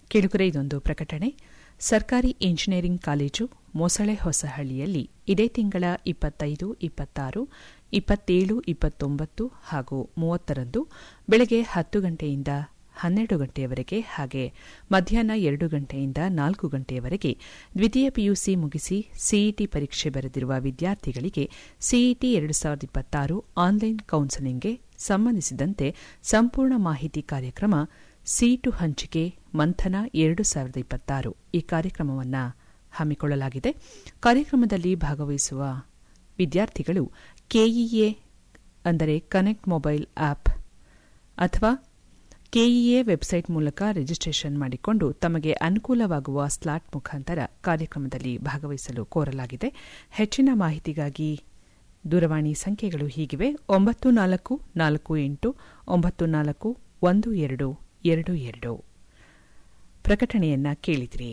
ಕೆಳುಕರೆ ಇದೊಂದು ಪ್ರಕಟಣೆ ಸರ್ಕಾರಿ ಇಂಜಿನಿಯರಿಂಗ್ ಕಾಲೇಜು ಮೊಸಳೆ ಹೊಸಹಳ್ಳಿಯಲ್ಲಿ ಇದೇ ತಿಂಗಳ ಇಪ್ಪತ್ತೈದು ಇಪ್ಪತ್ತಾರು ಇಪ್ಪತ್ತೇಳು ಇಪ್ಪತ್ತೊಂಬತ್ತು ಹಾಗೂ ಮೂವತ್ತರಂದು ಬೆಳಗ್ಗೆ ಹತ್ತು ಗಂಟೆಯಿಂದ ಹನ್ನೆರಡು ಗಂಟೆಯವರೆಗೆ ಹಾಗೆ ಮಧ್ಯಾಹ್ನ ಎರಡು ಗಂಟೆಯಿಂದ ನಾಲ್ಕು ಗಂಟೆಯವರೆಗೆ ದ್ವಿತೀಯ ಪಿಯುಸಿ ಮುಗಿಸಿ ಸಿಇಟಿ ಪರೀಕ್ಷೆ ಬರೆದಿರುವ ವಿದ್ಯಾರ್ಥಿಗಳಿಗೆ ಸಿಇಟಿ ಎರಡು ಸಾವಿರದ ಇಪ್ಪತ್ತಾರು ಆನ್ಲೈನ್ ಕೌನ್ಸೆಲಿಂಗ್ಗೆ ಸಂಬಂಧಿಸಿದಂತೆ ಸಂಪೂರ್ಣ ಮಾಹಿತಿ ಕಾರ್ಯಕ್ರಮ ಸೀಟು ಹಂಚಿಕೆ ಮಂಥನ ಎರಡು ಸಾವಿರದ ಇಪ್ಪತ್ತಾರು ಈ ಕಾರ್ಯಕ್ರಮವನ್ನು ಹಮ್ಮಿಕೊಳ್ಳಲಾಗಿದೆ ಕಾರ್ಯಕ್ರಮದಲ್ಲಿ ಭಾಗವಹಿಸುವ ವಿದ್ಯಾರ್ಥಿಗಳು ಕೆಇಎ ಅಂದರೆ ಕನೆಕ್ಟ್ ಮೊಬೈಲ್ ಆಪ್ ಅಥವಾ ಕೆಇಎ ವೆಬ್ಸೈಟ್ ಮೂಲಕ ರಿಜಿಸ್ಟ್ರೇಷನ್ ಮಾಡಿಕೊಂಡು ತಮಗೆ ಅನುಕೂಲವಾಗುವ ಸ್ಲಾಟ್ ಮುಖಾಂತರ ಕಾರ್ಯಕ್ರಮದಲ್ಲಿ ಭಾಗವಹಿಸಲು ಕೋರಲಾಗಿದೆ ಹೆಚ್ಚಿನ ಮಾಹಿತಿಗಾಗಿ ದೂರವಾಣಿ ಸಂಖ್ಯೆಗಳು ಹೀಗಿವೆ ಒಂಬತ್ತು ನಾಲ್ಕು ನಾಲ್ಕು ಎಂಟು ಒಂಬತ್ತು ನಾಲ್ಕು ಒಂದು ಎರಡು ಎರಡು ಎರಡು ಪ್ರಕಟಣೆಯನ್ನ ಕೇಳಿದ್ರಿ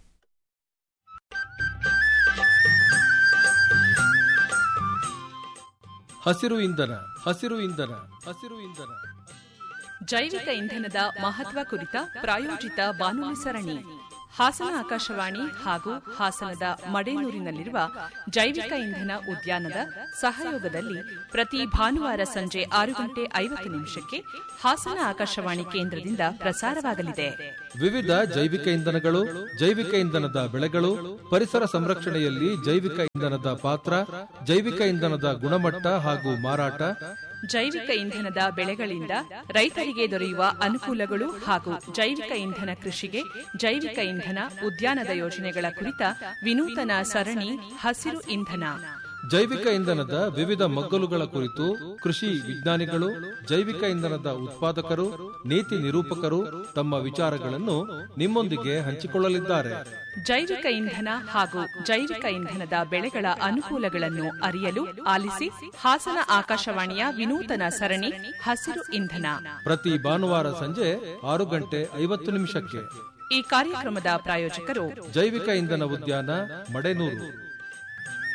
ಹಸಿರು ಇಂಧನ ಹಸಿರು ಇಂಧನ ಹಸಿರು ಇಂಧನ ಜೈವಿಕ ಇಂಧನದ ಮಹತ್ವ ಕುರಿತ ಪ್ರಾಯೋಜಿತ ಬಾನುಲಿ ಸರಣಿ ಹಾಸನ ಆಕಾಶವಾಣಿ ಹಾಗೂ ಹಾಸನದ ಮಡೇನೂರಿನಲ್ಲಿರುವ ಜೈವಿಕ ಇಂಧನ ಉದ್ಯಾನದ ಸಹಯೋಗದಲ್ಲಿ ಪ್ರತಿ ಭಾನುವಾರ ಸಂಜೆ ಆರು ಗಂಟೆ ಐವತ್ತು ನಿಮಿಷಕ್ಕೆ ಹಾಸನ ಆಕಾಶವಾಣಿ ಕೇಂದ್ರದಿಂದ ಪ್ರಸಾರವಾಗಲಿದೆ ವಿವಿಧ ಜೈವಿಕ ಇಂಧನಗಳು ಜೈವಿಕ ಇಂಧನದ ಬೆಳೆಗಳು ಪರಿಸರ ಸಂರಕ್ಷಣೆಯಲ್ಲಿ ಜೈವಿಕ ಇಂಧನದ ಪಾತ್ರ ಜೈವಿಕ ಇಂಧನದ ಗುಣಮಟ್ಟ ಹಾಗೂ ಮಾರಾಟ ಜೈವಿಕ ಇಂಧನದ ಬೆಳೆಗಳಿಂದ ರೈತರಿಗೆ ದೊರೆಯುವ ಅನುಕೂಲಗಳು ಹಾಗೂ ಜೈವಿಕ ಇಂಧನ ಕೃಷಿಗೆ ಜೈವಿಕ ಇಂಧನ ಉದ್ಯಾನದ ಯೋಜನೆಗಳ ಕುರಿತ ವಿನೂತನ ಸರಣಿ ಹಸಿರು ಇಂಧನ ಜೈವಿಕ ಇಂಧನದ ವಿವಿಧ ಮಗ್ಗಲುಗಳ ಕುರಿತು ಕೃಷಿ ವಿಜ್ಞಾನಿಗಳು ಜೈವಿಕ ಇಂಧನದ ಉತ್ಪಾದಕರು ನೀತಿ ನಿರೂಪಕರು ತಮ್ಮ ವಿಚಾರಗಳನ್ನು ನಿಮ್ಮೊಂದಿಗೆ ಹಂಚಿಕೊಳ್ಳಲಿದ್ದಾರೆ ಜೈವಿಕ ಇಂಧನ ಹಾಗೂ ಜೈವಿಕ ಇಂಧನದ ಬೆಳೆಗಳ ಅನುಕೂಲಗಳನ್ನು ಅರಿಯಲು ಆಲಿಸಿ ಹಾಸನ ಆಕಾಶವಾಣಿಯ ವಿನೂತನ ಸರಣಿ ಹಸಿರು ಇಂಧನ ಪ್ರತಿ ಭಾನುವಾರ ಸಂಜೆ ಆರು ಗಂಟೆ ಐವತ್ತು ನಿಮಿಷಕ್ಕೆ ಈ ಕಾರ್ಯಕ್ರಮದ ಪ್ರಾಯೋಜಕರು ಜೈವಿಕ ಇಂಧನ ಉದ್ಯಾನ ಮಡೆನೂರು